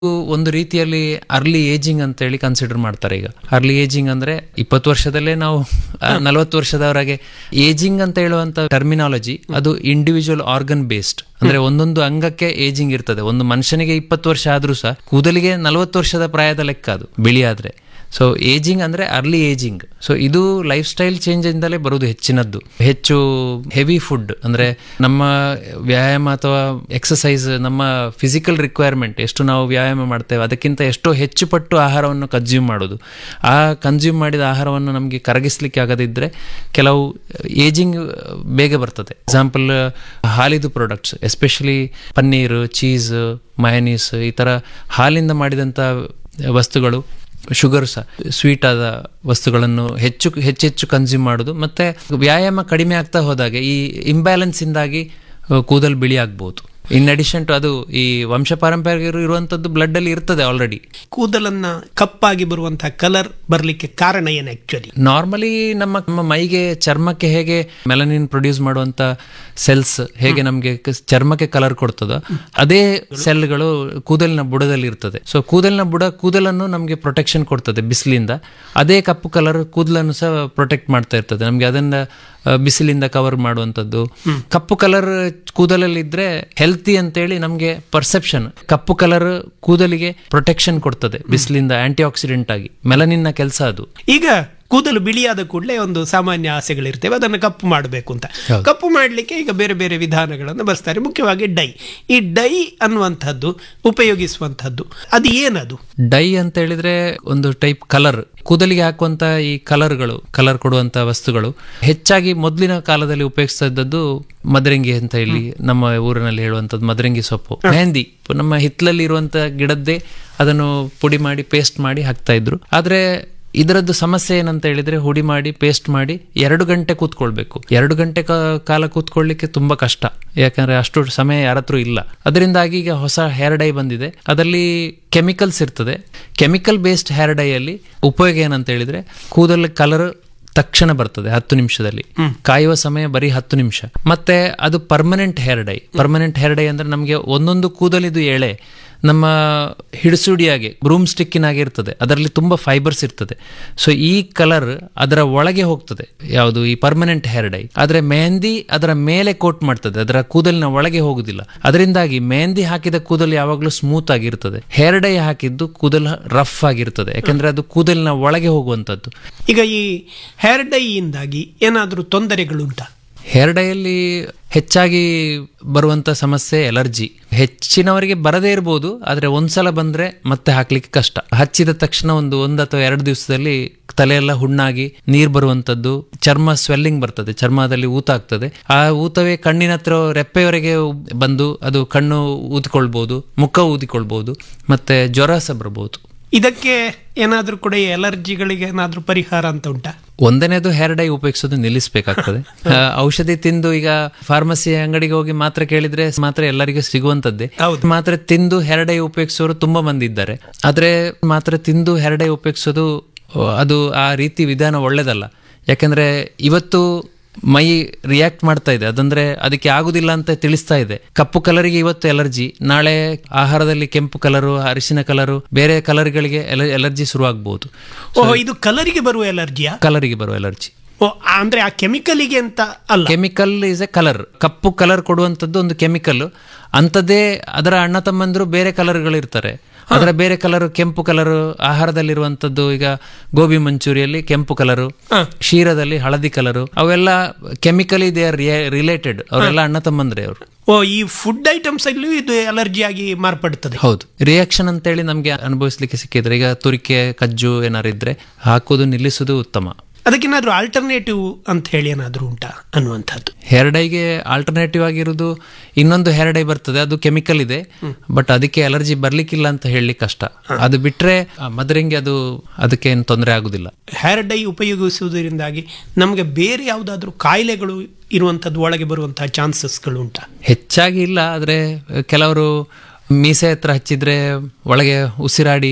ಒಂದು ರೀತಿಯಲ್ಲಿ early ageing ಅಂತ ಹೇಳಿ ಕನ್ಸಿಡರ್ ಮಾಡ್ತಾರೆ ಈಗ ಅರ್ಲಿ ಏಜಿಂಗ್ ಅಂದ್ರೆ ಇಪ್ಪತ್ತು ವರ್ಷದಲ್ಲೇ ನಾವು ನಲವತ್ತು ವರ್ಷದವರೆಗೆ ಏಜಿಂಗ್ ಅಂತ ಹೇಳುವಂತ ಟರ್ಮಿನಾಲಜಿ ಅದು ಇಂಡಿವಿಜುವಲ್ ಆರ್ಗನ್ ಬೇಸ್ಡ್ ಅಂದ್ರೆ ಒಂದೊಂದು ಅಂಗಕ್ಕೆ ಏಜಿಂಗ್ ಇರ್ತದೆ ಒಂದು ಮನುಷ್ಯನಿಗೆ ಇಪ್ಪತ್ತು ವರ್ಷ ಆದ್ರೂ ಸಹ ಕೂದಲಿಗೆ ನಲವತ್ತು ವರ್ಷದ ಪ್ರಾಯದ ಲೆಕ್ಕ ಅದು ಬಿಳಿ ಆದ್ರೆ ಸೊ ಏಜಿಂಗ್ ಅಂದ್ರೆ ಅರ್ಲಿ ಏಜಿಂಗ್ ಸೊ ಇದು ಲೈಫ್ ಸ್ಟೈಲ್ ಚೇಂಜ್ ಇಂದಲೇ ಬರುವುದು ಹೆಚ್ಚಿನದ್ದು ಹೆಚ್ಚು ಹೆವಿ ಫುಡ್ ಅಂದ್ರೆ ನಮ್ಮ ವ್ಯಾಯಾಮ ಅಥವಾ ಎಕ್ಸಸೈಸ್ ನಮ್ಮ ಫಿಸಿಕಲ್ ರಿಕ್ವೈರ್ಮೆಂಟ್ ಎಷ್ಟು ನಾವು ವ್ಯಾಯಾಮ ಮಾಡ್ತೇವೆ ಅದಕ್ಕಿಂತ ಎಷ್ಟೋ ಹೆಚ್ಚು ಪಟ್ಟು ಆಹಾರವನ್ನು ಕನ್ಸ್ಯೂಮ್ ಮಾಡೋದು ಆ ಕನ್ಸ್ಯೂಮ್ ಮಾಡಿದ ಆಹಾರವನ್ನು ನಮಗೆ ಕರಗಿಸ್ಲಿಕ್ಕೆ ಆಗದಿದ್ದರೆ ಕೆಲವು ಏಜಿಂಗ್ ಬೇಗ ಬರ್ತದೆ ಎಕ್ಸಾಂಪಲ್ ಹಾಲಿದು products especially paneer cheese mayonnaise ಈ ಥರ ಹಾಲಿಂದ ಮಾಡಿದಂಥ ವಸ್ತುಗಳು ಶುಗರ್ ಸಹ ಸ್ವೀಟ್ ಆದ ವಸ್ತುಗಳನ್ನು ಹೆಚ್ಚು ಹೆಚ್ಚೆಚ್ಚು ಕನ್ಸ್ಯೂಮ್ ಮಾಡೋದು ಮತ್ತೆ ವ್ಯಾಯಾಮ ಕಡಿಮೆ ಆಗ್ತಾ ಹೋದಾಗೆ ಈ ಇಂಬ್ಯಾಲೆನ್ಸ್ ಇಂದಾಗಿ ಕೂದಲು ಬಿಳಿ ಆಗ್ಬೋದು ಇನ್ ಅಡಿಷನ್ ಟು ಅದು ಈ ವಂಶ ಪಾರಂಪರ್ಯ ಇರುವಂತದ್ದು ಬ್ಲಡ್ ಅಲ್ಲಿ ಇರ್ತದೆ ಆಲ್ರೆಡಿ ಕೂದಲನ್ನ ಕಪ್ಪಾಗಿ ಬರುವಂತಹ ಕಲರ್ ಬರ್ಲಿಕ್ಕೆ ಕಾರಣ ಏನು ಆಕ್ಚುಲಿ ನಾರ್ಮಲಿ ನಮ್ಮ ನಮ್ಮ ಮೈಗೆ ಚರ್ಮಕ್ಕೆ ಹೇಗೆ ಮೆಲನಿನ್ ಪ್ರೊಡ್ಯೂಸ್ ಮಾಡುವಂತ ಸೆಲ್ಸ್ ಹೇಗೆ ನಮಗೆ ಚರ್ಮಕ್ಕೆ ಕಲರ್ ಕೊಡ್ತದೋ ಅದೇ ಸೆಲ್ಗಳು ಕೂದಲಿನ ಬುಡದಲ್ಲಿ ಇರ್ತದೆ ಸೊ ಕೂದಲಿನ ಬುಡ ಕೂದಲನ್ನು ನಮಗೆ ಪ್ರೊಟೆಕ್ಷನ್ ಕೊಡ್ತದೆ ಬಿಸಿಲಿಂದ ಅದೇ ಕಪ್ಪು ಕಲರ್ ಕೂದಲನ್ನು ಸಹ ಪ್ರೊಟೆಕ್ಟ್ ಮಾಡ್ತಾ ಇರ್ತದೆ ನಮಗೆ ಅದನ್ನ ಬಿಸಿಲಿಂದ ಕವರ್ ಮಾಡುವಂಥದ್ದು ಕಪ್ಪು ಕಲರ್ ಕೂದಲಲ್ಲಿ ಇದ್ರೆ ಹೆಲ್ತಿ ಅಂತೇಳಿ ನಮಗೆ ಪರ್ಸೆಪ್ಷನ್ ಕಪ್ಪು ಕಲರ್ ಕೂದಲಿಗೆ ಪ್ರೊಟೆಕ್ಷನ್ ಕೊಡ್ತದೆ ಬಿಸಿಲಿಂದ ಆಂಟಿ ಆಕ್ಸಿಡೆಂಟ್ ಆಗಿ ಮೆಲನಿನ್ನ ಕೆಲಸ ಅದು ಈಗ ಕೂದಲು ಬಿಳಿಯಾದ ಕೂಡಲೇ ಒಂದು ಸಾಮಾನ್ಯ ಆಸೆಗಳಿರ್ತೇವೆ ಅದನ್ನು ಕಪ್ಪು ಮಾಡಬೇಕು ಅಂತ ಕಪ್ಪು ಮಾಡಲಿಕ್ಕೆ ಈಗ ಬೇರೆ ಬೇರೆ ವಿಧಾನಗಳನ್ನು ಬಳಸ್ತಾರೆ ಮುಖ್ಯವಾಗಿ ಡೈ ಈ ಡೈ ಅನ್ನುವಂಥದ್ದು ಉಪಯೋಗಿಸುವಂಥದ್ದು ಅದು ಏನದು ಡೈ ಅಂತ ಹೇಳಿದ್ರೆ ಒಂದು ಟೈಪ್ ಕಲರ್ ಕೂದಲಿಗೆ ಹಾಕುವಂತ ಈ ಕಲರ್ಗಳು ಕಲರ್ ಕೊಡುವಂತ ವಸ್ತುಗಳು ಹೆಚ್ಚಾಗಿ ಮೊದಲಿನ ಕಾಲದಲ್ಲಿ ಉಪಯೋಗಿಸ್ತಾ ಇದ್ದದ್ದು ಮದರಂಗಿ ಅಂತ ಹೇಳಿ ನಮ್ಮ ಊರಿನಲ್ಲಿ ಹೇಳುವಂತದ್ದು ಮದರಂಗಿ ಸೊಪ್ಪು ಮೆಹಂದಿ ನಮ್ಮ ಹಿತ್ತಲಲ್ಲಿ ಇರುವಂತ ಗಿಡದ್ದೇ ಅದನ್ನು ಪುಡಿ ಮಾಡಿ ಪೇಸ್ಟ್ ಮಾಡಿ ಹಾಕ್ತಾ ಇದ್ರು ಆದ್ರೆ ಇದರದ್ದು ಸಮಸ್ಯೆ ಏನಂತ ಹೇಳಿದ್ರೆ ಹುಡಿ ಮಾಡಿ ಪೇಸ್ಟ್ ಮಾಡಿ ಎರಡು ಗಂಟೆ ಕೂತ್ಕೊಳ್ಬೇಕು ಎರಡು ಗಂಟೆ ಕಾಲ ಕೂತ್ಕೊಳ್ಳಿಕ್ಕೆ ತುಂಬಾ ಕಷ್ಟ ಯಾಕಂದ್ರೆ ಅಷ್ಟು ಸಮಯ ಯಾರತ್ರ ಇಲ್ಲ ಅದರಿಂದಾಗಿ ಈಗ ಹೊಸ ಹೇರ್ ಡೈ ಬಂದಿದೆ ಅದರಲ್ಲಿ ಕೆಮಿಕಲ್ಸ್ ಇರ್ತದೆ ಕೆಮಿಕಲ್ ಬೇಸ್ಡ್ ಹೇರ್ ಡೈ ಅಲ್ಲಿ ಉಪಯೋಗ ಏನಂತ ಹೇಳಿದ್ರೆ ಕೂದಲ ಕಲರ್ ತಕ್ಷಣ ಬರ್ತದೆ ಹತ್ತು ನಿಮಿಷದಲ್ಲಿ ಕಾಯುವ ಸಮಯ ಬರೀ ಹತ್ತು ನಿಮಿಷ ಮತ್ತೆ ಅದು permanent hair dye permanent hair dye ಅಂದ್ರೆ ನಮಗೆ ಒಂದೊಂದು ಕೂದಲಿದು ಎಳೆ ನಮ್ಮ ಹಿಡಿಸುಡಿಯಾಗೆ ಬ್ರೂಮ್ ಸ್ಟಿಕ್ಕಿನಾಗೆ ಇರ್ತದೆ ಅದರಲ್ಲಿ ತುಂಬಾ ಫೈಬರ್ಸ್ ಇರ್ತದೆ ಸೊ ಈ ಕಲರ್ ಅದರ ಒಳಗೆ ಹೋಗ್ತದೆ ಯಾವುದು ಈ ಪರ್ಮನೆಂಟ್ ಹೇರ್ ಡೈ ಆದ್ರೆ ಮೆಹಂದಿ ಅದರ ಮೇಲೆ ಕೋಟ್ ಮಾಡ್ತದೆ ಅದರ ಕೂದಲಿನ ಒಳಗೆ ಹೋಗುದಿಲ್ಲ ಅದರಿಂದಾಗಿ ಮೆಹಂದಿ ಹಾಕಿದ ಕೂದಲು ಯಾವಾಗಲೂ ಸ್ಮೂತ್ ಆಗಿರ್ತದೆ ಹೇರ್ ಡೈ ಹಾಕಿದ್ದು ಕೂದಲು ರಫ್ ಆಗಿರ್ತದೆ ಯಾಕಂದ್ರೆ ಅದು ಕೂದಲಿನ ಒಳಗೆ ಹೋಗುವಂತದ್ದು ಈಗ ಈ ಹೇರ್ ಡೈಯಿಂದಾಗಿ ಏನಾದರೂ ತೊಂದರೆಗಳುಂಟಾ ಹೇರ್ ಡೈಯಲ್ಲಿ ಹೆಚ್ಚಾಗಿ ಬರುವಂತ ಸಮಸ್ಯೆ ಎಲರ್ಜಿ ಹೆಚ್ಚಿನವರಿಗೆ ಬರದೇ ಇರಬಹುದು ಆದ್ರೆ ಒಂದ್ಸಲ ಬಂದ್ರೆ ಮತ್ತೆ ಹಾಕ್ಲಿಕ್ಕೆ ಕಷ್ಟ ಹಚ್ಚಿದ ತಕ್ಷಣ ಒಂದು ಒಂದ್ ಅಥವಾ ಎರಡು ದಿವಸದಲ್ಲಿ ತಲೆಯೆಲ್ಲ ಹುಣ್ಣಾಗಿ ನೀರ್ ಬರುವಂತದ್ದು ಚರ್ಮ ಸ್ವೆಲ್ಲಿಂಗ್ ಬರ್ತದೆ ಚರ್ಮದಲ್ಲಿ ಊತ ಆಗ್ತದೆ ಆ ಊತವೇ ಕಣ್ಣಿನ ಹತ್ರ ರೆಪ್ಪೆಯವರೆಗೆ ಬಂದು ಅದು ಕಣ್ಣು ಊದಿಕೊಳ್ಬಹುದು ಮುಖ ಊದಿಕೊಳ್ಬಹುದು ಮತ್ತೆ ಜ್ವರ ಸಹ ಬರಬಹುದು ಇದಕ್ಕೆ ಏನಾದರೂ ಕೂಡ ಈ ಅಲರ್ಜಿಗಳಿಗೆ ಏನಾದರೂ ಪರಿಹಾರ ಅಂತ ಉಂಟಾ ಒಂದನೇದು ಹೇರ್ ಡೈ ಉಪಯೋಗಿಸೋದು ನಿಲ್ಲಿಸಬೇಕಾಗ್ತದೆ ಔಷಧಿ ತಿಂದು ಈಗ ಫಾರ್ಮಸಿ ಅಂಗಡಿಗೆ ಹೋಗಿ ಮಾತ್ರ ಕೇಳಿದ್ರೆ ಮಾತ್ರ ಎಲ್ಲರಿಗೂ ಸಿಗುವಂತದ್ದೇ ಮಾತ್ರ ತಿಂದು ಹೇರ್ ಡೈ ಉಪಯೋಗಿಸೋರು ತುಂಬಾ ಮಂದಿ ಇದ್ದಾರೆ ಆದ್ರೆ ಮಾತ್ರ ತಿಂದು ಹೇರ್ ಡೈ ಉಪಯೋಗಿಸೋದು ಅದು ಆ ರೀತಿ ವಿಧಾನ ಒಳ್ಳೇದಲ್ಲ ಯಾಕಂದ್ರೆ ಇವತ್ತು ಮೈ ರಿಯಾಕ್ಟ್ ಮಾಡ್ತಾ ಇದೆ ಅದಂದ್ರೆ ಅದಕ್ಕೆ ಆಗುದಿಲ್ಲ ಅಂತ ತಿಳಿಸ್ತಾ ಇದೆ ಕಪ್ಪು ಕಲರಿಗೆ ಇವತ್ತು ಎಲರ್ಜಿ ನಾಳೆ ಆಹಾರದಲ್ಲಿ ಕೆಂಪು ಕಲರು ಅರಿಶಿನ ಕಲರು ಬೇರೆ ಕಲರ್ಗಳಿಗೆ ಎಲರ್ಜಿ ಶುರುವಾಗಬಹುದು ಓಹ್ ಇದು ಕಲರಿಗೆ ಬರುವ ಎಲರ್ಜಿಯಾ ಕಲರಿಗೆ ಬರುವ ಎಲರ್ಜಿ ಓ ಅಂದ್ರೆ ಆ ಕೆಮಿಕಲಿಗೆ ಅಂತ ಅಲ್ಲ ಕೆಮಿಕಲ್ ಇಸ್ ಎ ಕಲರ್ ಕಪ್ಪು ಕಲರ್ ಕೊಡುವಂತದ್ದು ಒಂದು ಕೆಮಿಕಲ್ ಅಂತದೇ ಅದರ ಅಣ್ಣ ತಮ್ಮಂದ್ರು ಬೇರೆ ಕಲರ್ಗಳು ಇರ್ತಾರೆ ಅದರ ಬೇರೆ ಕಲರ್ ಕೆಂಪು ಕಲರ್ ಆಹಾರದಲ್ಲಿರುವಂತದ್ದು ಈಗ ಗೋಬಿ ಮಂಚೂರಿಯಲ್ಲಿ ಕೆಂಪು ಕಲರು ಕ್ಷೀರದಲ್ಲಿ ಹಳದಿ ಕಲರು ಅವೆಲ್ಲ ಕೆಮಿಕಲಿ ದೇ ಆರ್ ರಿಲೇಟೆಡ್ ಅವರೆಲ್ಲ ಅಣ್ಣ ತಮ್ಮಂದ್ರೆ ಅವರು ಓ ಈ ಫುಡ್ ಐಟಮ್ಸ್ ಅಲ್ಲೂ ಇದು ಅಲರ್ಜಿ ಆಗಿ ಮಾರ್ಪಡುತ್ತದೆ ಹೌದು ರಿಯಾಕ್ಷನ್ ಅಂತೇಳಿ ನಮ್ಗೆ ಅನುಭವಿಸ್ಲಿಕ್ಕೆ ಸಿಕ್ಕಿದ್ರೆ ಈಗ ತುರಿಕೆ ಕಜ್ಜು ಏನಾರು ಇದ್ರೆ ಹಾಕೋದು ನಿಲ್ಲಿಸುವುದು ಉತ್ತಮ ಅದಕ್ಕೇನಾದ್ರೂ ಆಲ್ಟರ್ನೇಟಿವ್ ಅಂತ ಹೇಳಿ ಏನಾದ್ರೂ ಉಂಟಾ ಅನ್ನುವಂಥದ್ದು ಹೇರ್ ಡೈಗೆ ಆಲ್ಟರ್ನೇಟಿವ್ ಆಗಿರೋದು ಇನ್ನೊಂದು ಹೇರ್ ಡೈ ಬರ್ತದೆ ಅದು ಕೆಮಿಕಲ್ ಇದೆ ಬಟ್ ಅದಕ್ಕೆ ಅಲರ್ಜಿ ಬರ್ಲಿಕ್ಕಿಲ್ಲ ಅಂತ ಹೇಳಿ ಕಷ್ಟ ಅದು ಬಿಟ್ರೆ ಮದರಿಂಗಿ ಅದು ಅದಕ್ಕೆ ಏನು ತೊಂದರೆ ಆಗುದಿಲ್ಲ ಹೇರ್ ಡೈ ಉಪಯೋಗಿಸುವುದರಿಂದಾಗಿ ನಮಗೆ ಬೇರೆ ಯಾವುದಾದ್ರೂ ಕಾಯಿಲೆಗಳು ಇರುವಂಥದ್ದು ಒಳಗೆ ಬರುವಂತಹ ಚಾನ್ಸಸ್ಗಳು ಉಂಟಾ ಹೆಚ್ಚಾಗಿ ಇಲ್ಲ ಆದ್ರೆ ಕೆಲವರು ಮೀಸೆ ಹತ್ರ ಹಚ್ಚಿದ್ರೆ ಒಳಗೆ ಉಸಿರಾಡಿ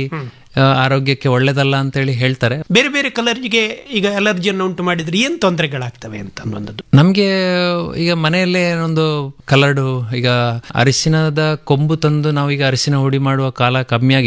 ಆ, ಆರೋಗ್ಯಕ್ಕೆ ಒಳ್ಳೇದಲ್ಲ ಅಂತೇಳಿ ಹೇಳ್ತಾರೆ ಬೇರೆ ಬೇರೆ ಕಲರ್ಗೆ ಈಗ ಅಲರ್ಜಿಯನ್ನು ಉಂಟು ಮಾಡಿದ್ರೆ ಏನ್ ತೊಂದರೆಗಳಾಗ್ತವೆ ಅಂತ ಅನ್ನುವಂಥದ್ದು ನಮ್ಗೆ ಈಗ ಮನೆಯಲ್ಲೇ ಒಂದು ಕಲರ್ಡು ಈಗ ಅರಿಶಿನದ ಕೊಂಬು ತಂದು ನಾವೀಗ ಅರಿಶಿನ ಹುಡಿ ಮಾಡುವ ಕಾಲ ಕಮ್ಮಿ ಆಗಿದೆ